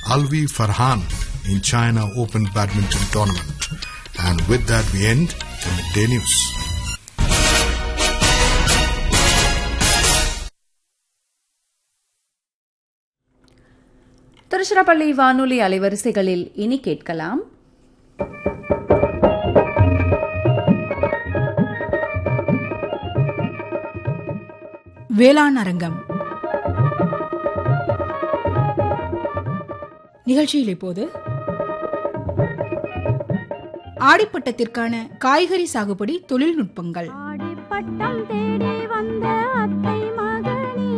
Alvi Farhan in China Open Badminton Tournament. And with that, we end the midday news. Tiruchirappalli வானொலி அலைவரிசைகளில் இனி கேட்கலாம் வேளாண் அரங்கம் நிகழ்ச்சியில் இப்போது ஆடிப்பட்டத்திற்கான காய்கறி சாகுபடி தொழில்நுட்பங்கள் ஆடிப்பட்டம் தேடி வந்த அத்தை மகனே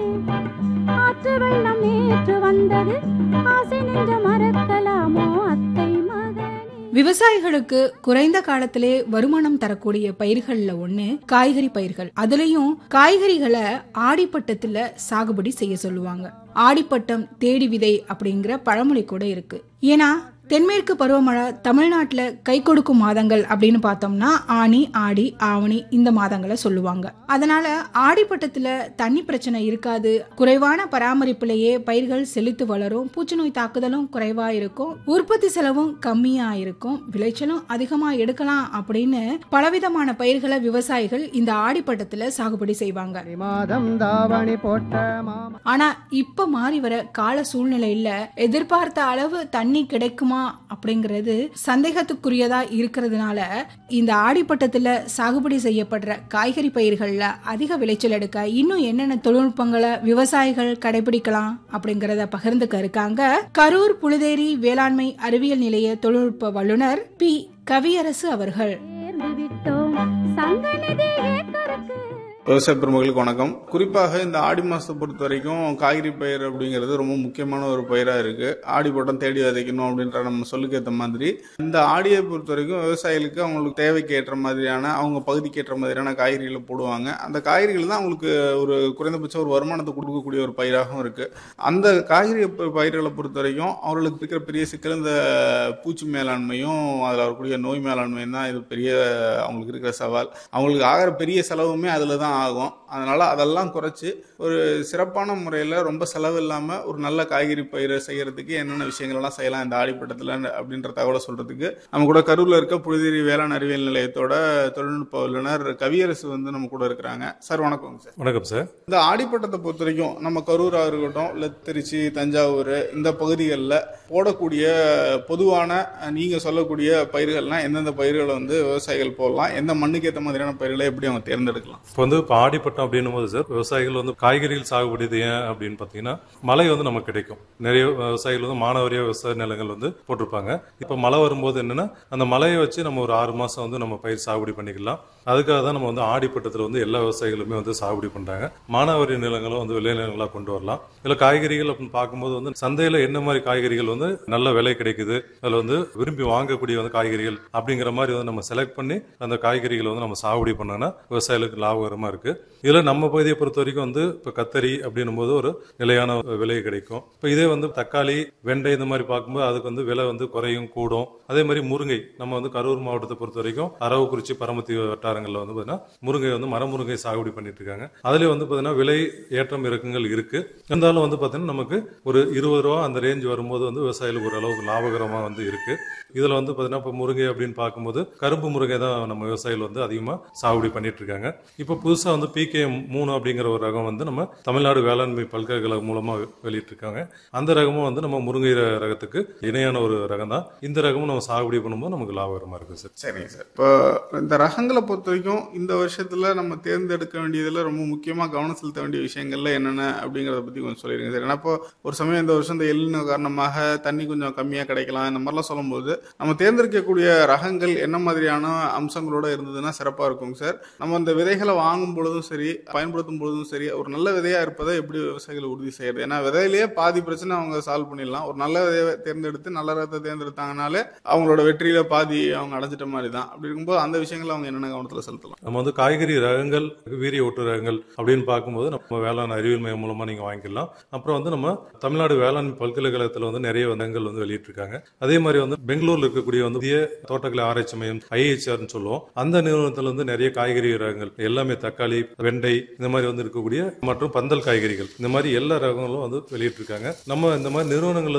ஆற்று வெள்ளம் நேற்று வந்தது ஆசை நெஞ்ச மறக்கலாமோ அத்தை மகனே விவசாயிகளுக்கு குறைந்த காலத்திலே வருமானம் தரக்கூடிய பயிர்கள்ல ஒண்ணு காய்கறி பயிர்கள் அதுலயும் காய்கறிகளை ஆடிப்பட்டத்துல சாகுபடி செய்ய சொல்லுவாங்க ஆடிப்பட்டம் தேடி விதை அப்படிங்கிற பழமொழி கூட இருக்கு ஏன்னா தென்மேற்கு பருவமழை தமிழ்நாட்டுல கை கொடுக்கும் மாதங்கள் அப்படின்னு பார்த்தோம்னா ஆனி ஆடி ஆவணி இந்த மாதங்களை சொல்லுவாங்க அதனால ஆடிப்பட்டத்துல தண்ணி பிரச்சனை இருக்காது குறைவான பராமரிப்பிலேயே பயிர்கள் செழித்து வளரும் பூச்சிநோய் தாக்குதலும் குறைவா இருக்கும் உற்பத்தி செலவும் கம்மியா இருக்கும் விளைச்சலும் அதிகமா எடுக்கலாம் அப்படின்னு பலவிதமான பயிர்களை விவசாயிகள் இந்த ஆடிப்பட்டத்துல சாகுபடி செய்வாங்க மாதம் தாவணி போட்ட மாமா ஆனா இப்ப மாறி வர கால சூழ்நிலையில எதிர்பார்த்த அளவு தண்ணி கிடைக்குமா அப்படிங்கிறது சந்தேகத்துக்குரியதா இருக்கிறதுனால இந்த ஆடிப்பட்டத்துல சாகுபடி செய்யப்படுற காய்கறி பயிர்கள்ல அதிக விளைச்சல் எடுக்க இன்னும் என்னென்ன தொழில்நுட்பங்களை விவசாயிகள் கடைபிடிக்கலாம் அப்படிங்கறத பகிர்ந்துக்க இருக்காங்க கரூர் புழுதேரி வேளாண்மை அறிவியல் நிலைய தொழில்நுட்ப வல்லுநர் பி கவியரசு அவர்கள் சேர்ந்து விட்டோம் சங்கநிதி ஏக்கருக்கு விவசாய பெருமக்களுக்கு வணக்கம் குறிப்பாக இந்த ஆடி மாசத்தை பொறுத்த வரைக்கும் காய்கறி பயிர் அப்படிங்கிறது ரொம்ப முக்கியமான ஒரு பயிரா இருக்கு ஆடி போட்டம் தேடி விதைக்கணும் அப்படின்ற நம்ம சொல்லுக்கு ஏற்ற மாதிரி இந்த ஆடியை பொறுத்த வரைக்கும் விவசாயிகளுக்கு அவங்களுக்கு தேவைக்கு ஏற்ற மாதிரியான அவங்க பகுதிக்கு ஏற்ற மாதிரியான காய்கறிகளை போடுவாங்க அந்த காய்கறிகள் தான் அவங்களுக்கு ஒரு குறைந்தபட்ச ஒரு வருமானத்தை கொடுக்கக்கூடிய ஒரு பயிராகவும் இருக்கு அந்த காய்கறி ப- பயிர்களை பொறுத்த வரைக்கும் அவர்களுக்கு இருக்கிற பெரிய சிக்கல் இந்த பூச்சி மேலாண்மையும் அதில் வரக்கூடிய நோய் மேலாண்மையும் தான் இது பெரிய அவங்களுக்கு இருக்கிற சவால் அவங்களுக்கு ஆகிற பெரிய செலவுமே அதில் தான் ஆகும் அதனால அதெல்லாம் குறைச்சி ஒரு சிறப்பான முறையில் ரொம்ப செலவு இல்லாமல் ஒரு நல்ல காய்கறி பயிரை செய்யறதுக்கு என்னென்ன விஷயங்கள் எல்லாம் செய்யலாம் இந்த ஆடிப்பட்டத்தில் அப்படின்ற தகவலை சொல்றதுக்கு நம்ம கூட கரூர்ல இருக்க புழுதிரி வேளாண் அறிவியல் நிலையத்தோட தொழில்நுட்ப வல்லுநர் கவியரசு வந்து நம்ம கூட இருக்கிறாங்க சார் வணக்கம் சார் வணக்கம் சார் இந்த ஆடிப்பட்டத்தை பொறுத்த வரைக்கும் நம்ம கரூரா இருக்கட்டும் இல்லை திருச்சி தஞ்சாவூர் இந்த பகுதிகளில் போடக்கூடிய பொதுவான அஹ், நீங்க சொல்லக்கூடிய பயிர்கள்லாம் எந்தெந்த பயிர்களை வந்து விவசாயிகள் போடலாம் எந்த மண்ணுக்கு ஏற்ற மாதிரியான பயிர்களை எப்படி அவங்க தேர்ந்தெடுக்கலாம் இப்போ வந்து இப்போ ஆடிப்பட்டம் அப்படின்னும் போது சார் விவசாயிகள் வந்து காய்கறிகள் சாகுபடி இது ஏன் அப்படின்னு பார்த்தீங்கன்னா மழை வந்து நமக்கு கிடைக்கும் நிறைய விவசாயிகள் வந்து மானாவாரியா விவசாய நிலங்கள் வந்து போட்டிருப்பாங்க இப்போ மழை வரும்போது என்னன்னா அந்த மழையை வச்சு நம்ம ஒரு ஆறு மாசம் வந்து நம்ம பயிர் சாகுபடி பண்ணிக்கலாம் அதுக்காக தான் நம்ம வந்து ஆடிப்பட்டத்தில் வந்து எல்லா விவசாயிகளுமே வந்து சாகுபடி பண்றாங்க மானாவாரி நிலங்களும் வந்து விளை நிலங்களா கொண்டு வரலாம் இதுல காய்கறிகள் அப்படின்னு பார்க்கும்போது வந்து சந்தையில என்ன மாதிரி காய்கறிகள் வந்து நல்ல விலை கிடைக்குது அதுல வந்து விரும்பி வாங்கக்கூடிய வந்து காய்கறிகள் அப்படிங்கிற மாதிரி வந்து நம்ம செலக்ட் பண்ணி அந்த காய்கறிகளை வந்து நம்ம சாகுபடி பண்ணோம்னா விவசாயிகளுக்கு லாபகரமா இருக்கு இதுல நம்ம பகுதியை பொறுத்த வரைக்கும் வந்து இப்போ கத்தரி அப்படின்னும் போது ஒரு நிலையான விலை கிடைக்கும் இப்போ இதே வந்து தக்காளி வெண்டை இந்த மாதிரி பார்க்கும்போது அதுக்கு வந்து விலை வந்து குறையும் கூடும் அதே மாதிரி முருங்கை நம்ம வந்து கரூர் மாவட்டத்தை பொறுத்த வரைக்கும் அரவக்குறிச்சி பரமத்தி வட்டாரங்களில் வந்து பார்த்தீங்கன்னா முருங்கை வந்து மரமுருங்கை சாகுபடி பண்ணிட்டு இருக்காங்க அதுலேயே வந்து பார்த்தீங்கன்னா விலை ஏற்றம் இறக்கங்கள் இருக்கு இருந்தாலும் வந்து பார்த்தீங்கன்னா நமக்கு ஒரு இருபது ரூபா அந்த ரேஞ்ச் வரும்போது வந்து விவசாயிகளுக்கு ஓரளவுக்கு லாபகரமாக வந்து இருக்கு இதுல வந்து பார்த்தீங்கன்னா இப்போ முருங்கை அப்படின்னு பார்க்கும்போது கரும்பு முருங்கை தான் நம்ம விவசாயிகள் வந்து அதிகமாக சாகுபடி பண்ணிட்டு இருக்காங்க இப்போ புதுசாக வந்து பிகே மூணு அப்படிங்கிற ஒரு ரகம் வந்து நம்ம தமிழ்நாடு வேளாண்மை பல்கலைக்கழகம் மூலமா வெளியிட்டிருக்காங்க அந்த ரகமும் வந்து நம்ம முருங்கை ர- ரகத்துக்கு இணையான ஒரு ரகம் தான் இந்த ரகமும் நம்ம சாகுபடி பண்ணும்போது நமக்கு லாபகரமா இருக்கு சார் சரிங்க சார் இப்போ இந்த ரகங்களை பொறுத்த வரைக்கும் இந்த வருஷத்துல நம்ம தேர்ந்தெடுக்க வேண்டியதுல ரொம்ப முக்கியமா கவனம் செலுத்த வேண்டிய விஷயங்கள்ல என்னென்ன அப்படிங்கறத பத்தி கொஞ்சம் சொல்லிடுங்க சார் ஏன்னா இப்போ ஒரு சமயம் இந்த வருஷம் இந்த எல்லின காரணமாக தண்ணி கொஞ்சம் கம்மியா கிடைக்கலாம் இந்த மாதிரிலாம் சொல்லும்போது நம்ம தேர்ந்தெடுக்கக்கூடிய ரகங்கள் என்ன மாதிரியான அம்சங்களோட இருந்ததுன்னா சிறப்பா இருக்குங்க சார் நம்ம அந்த விதைகளை வாங்கும் பொழுதும் சரி பயன்படுத்தும் பொழுதும் சரி ஒரு நல்ல விதையா இருப்பதை எப்படி விவசாயிகள் உறுதி செய்யறது ஏன்னா விதையிலேயே பாதி பிரச்சனை அவங்க சால்வ் பண்ணிடலாம் ஒரு நல்ல விதையை தேர்ந்தெடுத்து நல்ல ரகத்தை தேர்ந்தெடுத்தாங்கனாலே அவங்களோட வெற்றியில பாதி அவங்க அடைஞ்சிட்ட மாதிரி தான் அப்படி இருக்கும்போது அந்த விஷயங்களை அவங்க என்னென்ன கவனத்துல செலுத்தலாம் நம்ம வந்து காய்கறி ரகங்கள் வீரிய ஒட்டு ரகங்கள் அப்படின்னு பார்க்கும்போது நம்ம வேளாண் அறிவியல் மையம் மூலமா நீங்க வாங்கிக்கலாம் அப்புறம் வந்து நம்ம தமிழ்நாடு வேளாண் பல்கலைக்கழகத்துல வந்து நிறைய ரகங்கள் வந்து வெளியிட்டிருக்காங்க அதே மாதிரி வந்து பெங்களூர்ல இருக்கக்கூடிய வந்து இந்திய தோட்டக்கலை ஆராய்ச்சி மையம் ஐஹெச்ஆர்னு சொல்லுவோம் அந்த நிறுவனத்துல வந்து நிறைய காய்கறி ரகங்கள் எல்லாமே தக்காளி வெண்டை இந்த மாதிரி வந்து இருக்கக்கூடிய மற்றும் பந்தல் காய்கறிகள் இந்த மாதிரி எல்லா ரகங்களும் வந்து வெளியிட்டிருக்காங்க நம்ம இந்த மாதிரி நிறுவனங்கள்ல